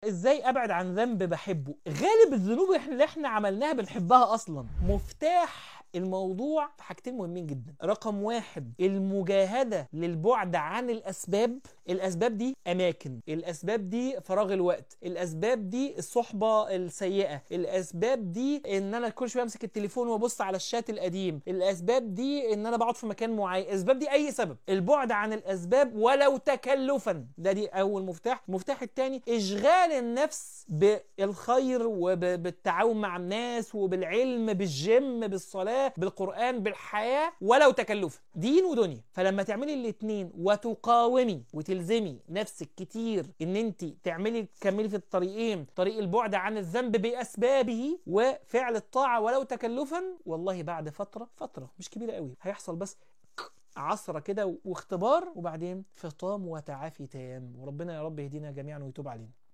ازاي ابعد عن ذنب بحبه غالب الذنوب اللي احنا عملناها بنحبها اصلا مفتاح الموضوع في حاجتين مهمين جدا رقم واحد المجاهدة للبعد عن الأسباب الأسباب دي أماكن الأسباب دي فراغ الوقت الأسباب دي الصحبة السيئة الأسباب دي إن أنا كل شوية أمسك التليفون وأبص على الشات القديم الأسباب دي إن أنا بقعد في مكان معين الأسباب دي أي سبب البعد عن الأسباب ولو تكلفا ده دي أول مفتاح المفتاح الثاني إشغال النفس بالخير وبالتعاون مع الناس وبالعلم بالجيم بالصلاة بالقرآن بالحياة ولو تكلفا دين ودنيا فلما تعملي الاثنين وتقاومي وتلزمي نفسك كتير ان انت تعملي تكملي في الطريقين طريق البعد عن الذنب باسبابه وفعل الطاعه ولو تكلفا والله بعد فتره فتره مش كبيره قوي هيحصل بس عصره كده واختبار وبعدين فطام وتعافي تام وربنا يا رب يهدينا جميعا ويتوب علينا